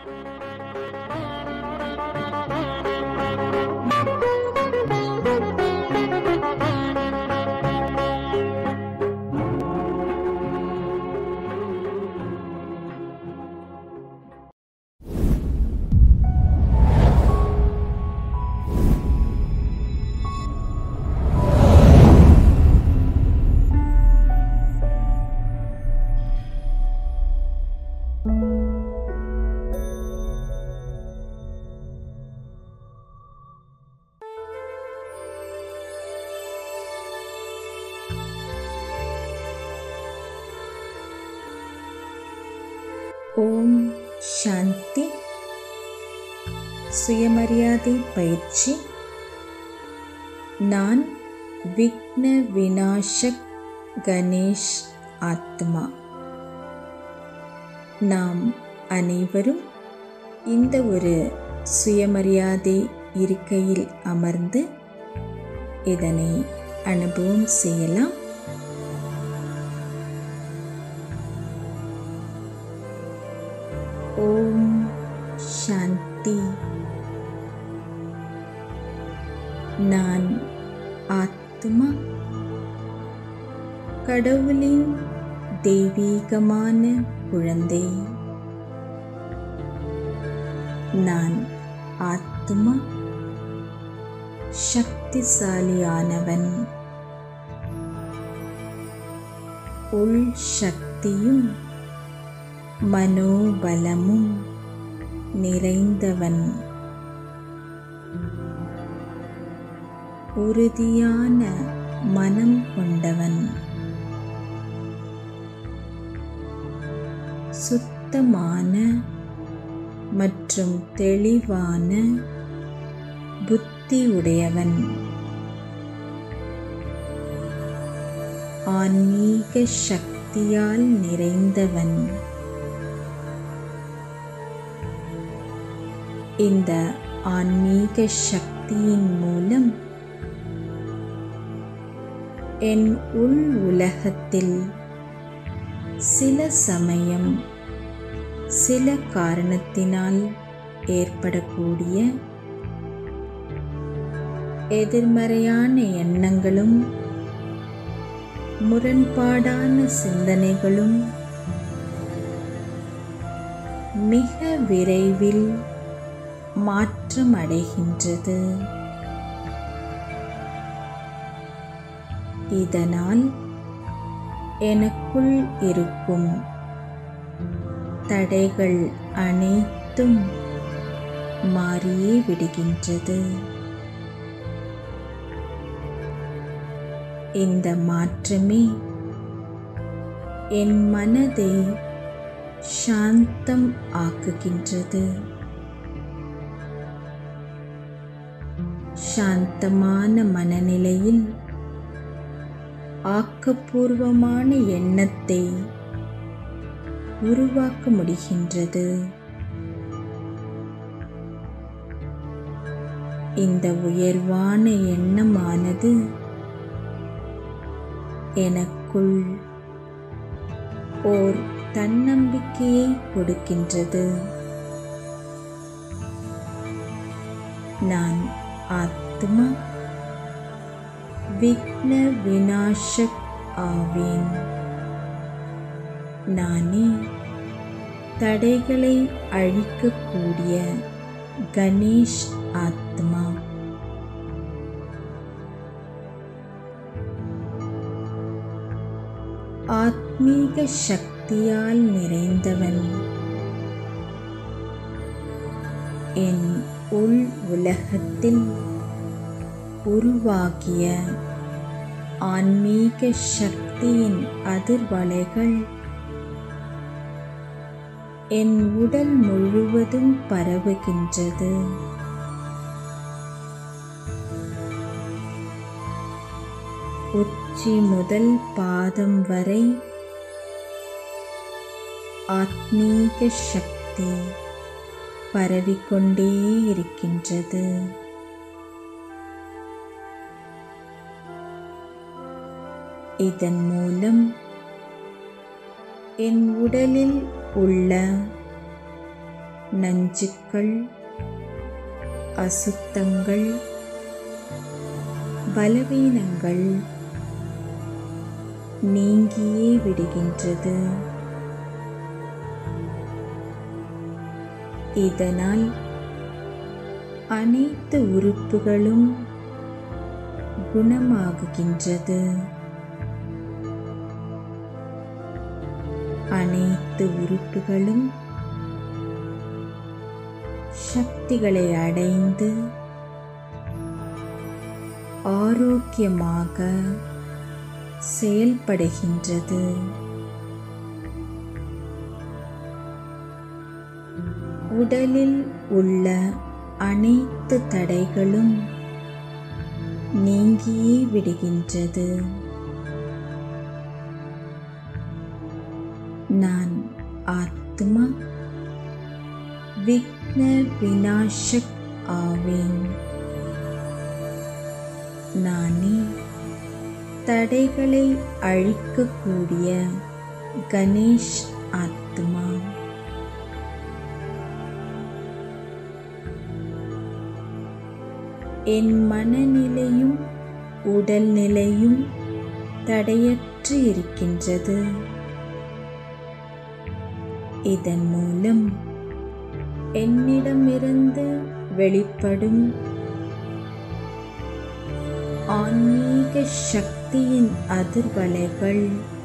ஓம் சாந்தி சுயமரியாதை பயிற்சி நான் விக்ன விநாசக் கணேஷ் ஆத்மா நாம் அனைவரும் இந்த ஒரு சுயமரியாதை இருக்கையில் அமர்ந்து இதனை அனுபவம் செய்யலாம் ஓம் சாந்தி நான் ஆத்மா கடவுளின் தெய்வீகமான குழந்தை நான் ஆத்மா சக்திசாலியானவன் உள் சக்தியும் மனோபலமும் நிறைந்தவன் உறுதியான மனம் கொண்டவன் சுத்தமான மற்றும் தெளிவான புத்தி உடையவன் ஆன்மீக சக்தியால் நிறைந்தவன் இந்த ஆன்மீக சக்தியின் மூலம் என் உள் உலகத்தில் சில சமயம் சில காரணத்தினால் ஏற்படக்கூடிய எதிர்மறையான எண்ணங்களும் முரண்பாடான சிந்தனைகளும் மிக விரைவில் மாற்றம் அடைகின்றது இதனால் எனக்குள் இருக்கும் தடைகள் அனைத்தும் மாறியே விடுகின்றது இந்த மாற்றமே என் மனதை சாந்தம் ஆக்குகின்றது சாந்தமான மனநிலையில் ஆக்கப்பூர்வமான எண்ணத்தை உருவாக்க முடிகின்றது இந்த உயர்வான எண்ணமானது எனக்குள் ஓர் தன்னம்பிக்கையை கொடுக்கின்றது நான் ஆத்மா விக்ன விநாசக் ஆவேன் நானே தடைகளை அழிக்கக்கூடிய கணேஷ் ஆத்மா ஆத்மீக சக்தியால் நிறைந்தவன் என் உள் உலகத்தில் உருவாகிய ஆன்மீக சக்தியின் அதிர்வலைகள் என் உடல் முழுவதும் பரவுகின்றது உச்சி முதல் பாதம் வரை ஆத்மீக சக்தி பரவிக்கொண்டே இருக்கின்றது இதன் மூலம் என் உடலில் உள்ள நஞ்சுக்கள் அசுத்தங்கள் பலவீனங்கள் நீங்கியே விடுகின்றது இதனால் அனைத்து உறுப்புகளும் குணமாகுகின்றது அனைத்து உறுப்புகளும் சக்திகளை அடைந்து ஆரோக்கியமாக செயல்படுகின்றது உடலில் உள்ள அனைத்து தடைகளும் நீங்கியே விடுகின்றது நான் ஆத்மா விக்ன விநாசக் ஆவேன் நானே தடைகளை அழிக்கக்கூடிய கணேஷ் ஆத்மா என் மனநிலையும் உடல்நிலையும் தடையற்று இருக்கின்றது இதன் மூலம் என்னிடமிருந்து வெளிப்படும் ஆன்மீக சக்தியின் அதிர்வலைகள்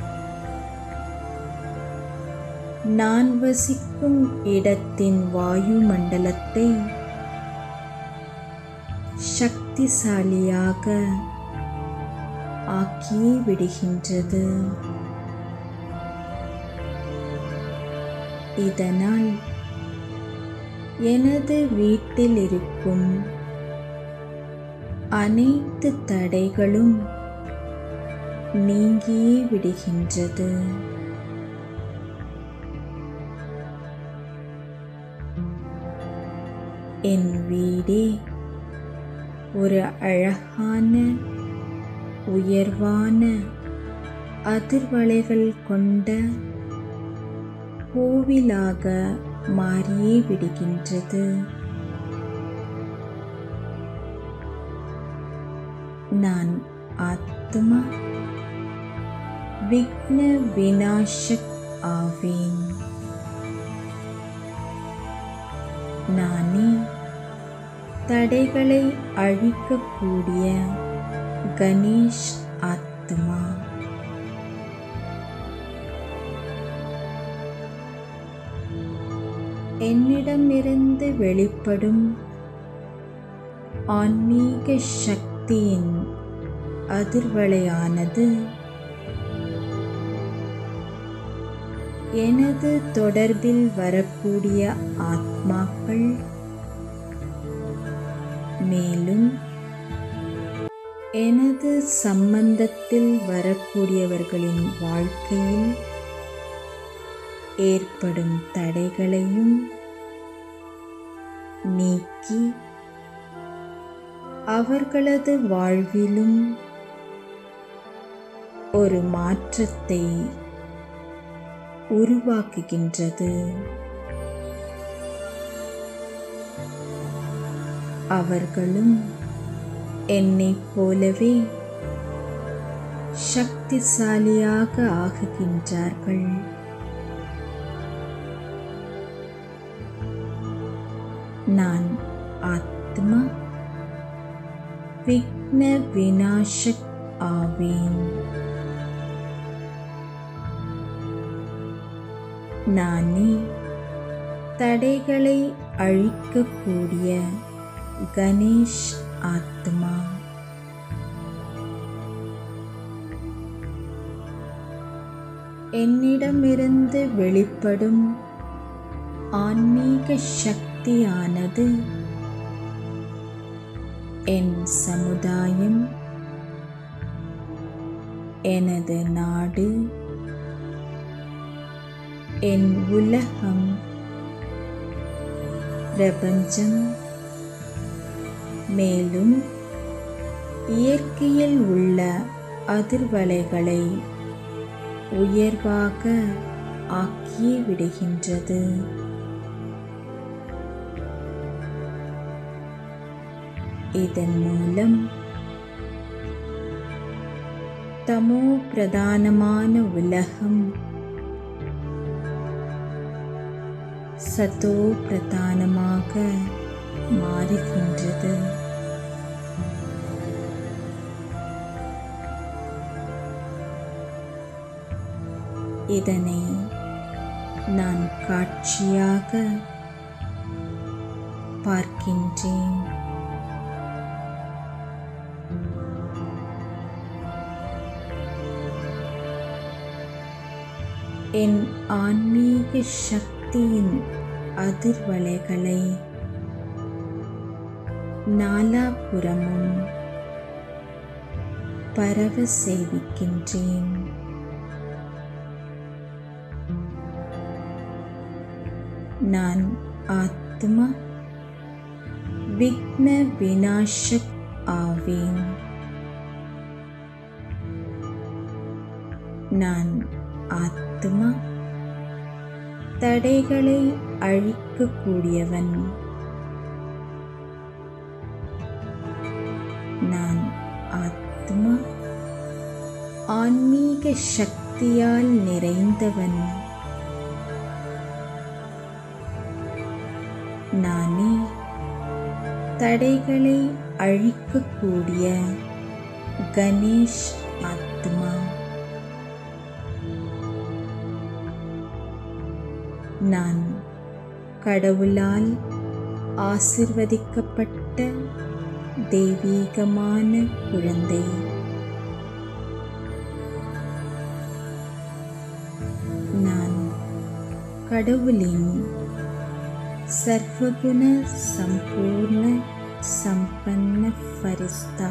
நான் வசிக்கும் இடத்தின் வாயுமண்டலத்தை சக்திசாலியாக ஆக்கியே விடுகின்றது இதனால் எனது வீட்டில் இருக்கும் அனைத்து தடைகளும் நீங்கியே விடுகின்றது என் வீடே ஒரு அழகான உயர்வான அதிர்வலைகள் கொண்ட கோவிலாக மாறியே விடுகின்றது நான் ஆத்மா விக்ன விநாசக் ஆவேன் நானே தடைகளை அழிக்கக்கூடிய கணேஷ் ஆத்மா என்னிடமிருந்து வெளிப்படும் ஆன்மீக சக்தியின் அதிர்வலையானது எனது தொடர்பில் வரக்கூடிய ஆத்மாக்கள் மேலும் எனது சம்பந்தத்தில் வரக்கூடியவர்களின் வாழ்க்கையில் ஏற்படும் தடைகளையும் நீக்கி அவர்களது வாழ்விலும் ஒரு மாற்றத்தை உருவாக்குகின்றது அவர்களும் என்னைப் போலவே சக்திசாலியாக ஆகுகின்றார்கள் நான் ஆத்மா விக்ன விநாசக் ஆவேன் நானே தடைகளை அழிக்கக்கூடிய கணேஷ் ஆத்மா என்னிடமிருந்து வெளிப்படும் ஆன்மீக சக்தியானது என் சமுதாயம் எனது நாடு என் உலகம் பிரபஞ்சம் மேலும் இயற்கையில் உள்ள அதிர்வலைகளை உயர்வாக ஆக்கியே விடுகின்றது இதன் மூலம் தமோ பிரதானமான உலகம் சதோ பிரதானமாக மாறுகின்றது இதனை நான் காட்சியாக பார்க்கின்றேன் என் ஆன்மீக சக்தியின் அதிர்வலைகளை நாலாபுறமும் பரவ செய்விக்கின்றேன் நான் ஆத்மா விக்ன விநாசக் ஆவேன் நான் ஆத்மா தடைகளை அழிக்கக்கூடியவன் நான் ஆத்மா ஆன்மீக சக்தியால் நிறைந்தவன் நானே தடைகளை அழிக்கக்கூடிய கணேஷ் ஆத்மா நான் கடவுளால் ஆசிர்வதிக்கப்பட்ட தெய்வீகமான குழந்தை நான் கடவுளின் சர்வகுண சம்பூர்ண சம்பன்ன ஃபரிஸ்தா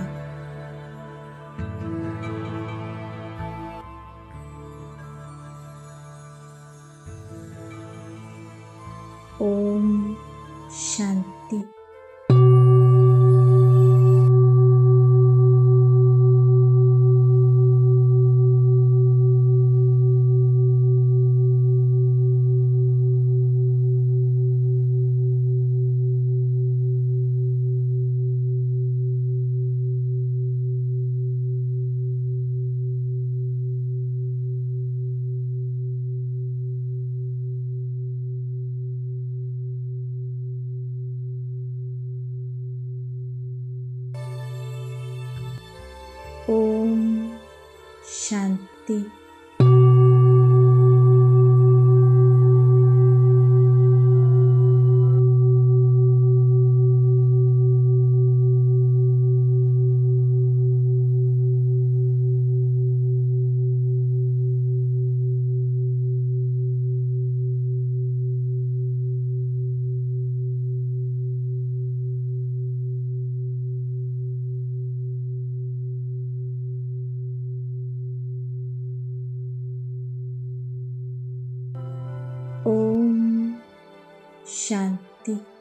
ஓம் சாந்தி ஓம் சாந்தி ஓம் சாந்தி